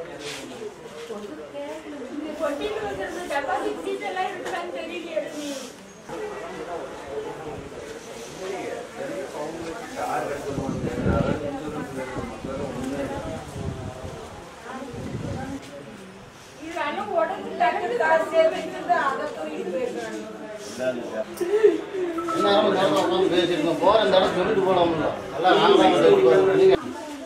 கொட்டிட்டு வந்துருந்த deposit seat எல்லாம் இருக்கான்னு தெரியலையே நீ இது அண்ணன் உடம்பு டக்குனு காசு வச்சிருந்து அதை தூக்கிட்டு போயிருக்காங்க நேரம் நேரம் உட்காந்து பேசியிருக்கோம் போற இந்த இடம் சொல்லிட்டு போனோம்ல எல்லாம் நாங்க தான் சொல்லிட்டு போறோம். நீங்க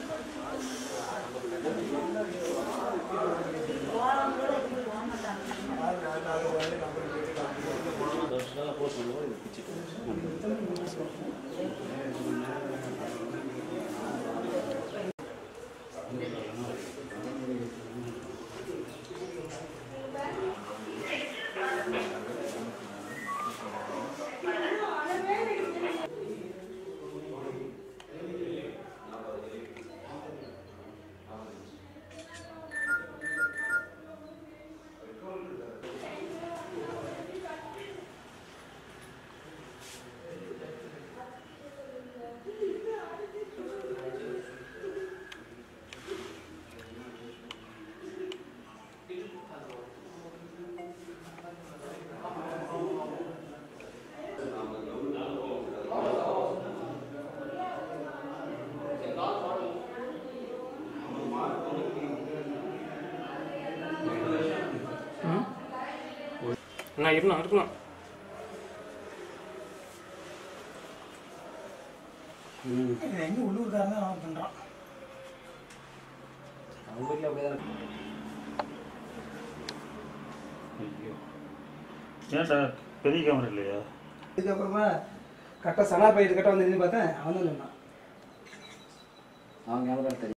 அண்ணா இருக்கணும் இருக்கணும் இது எங்க உள்ளூர்காரன் தான் நான் பண்றான் ஏன்டா பெரிய கேமரா இல்லையா இதுக்கப்புறமா கரெக்டாக சனா பையன் கரெக்டாக வந்து பார்த்தேன் அவன் தான் சொன்னான் அவங்க கேமரா தெரியும்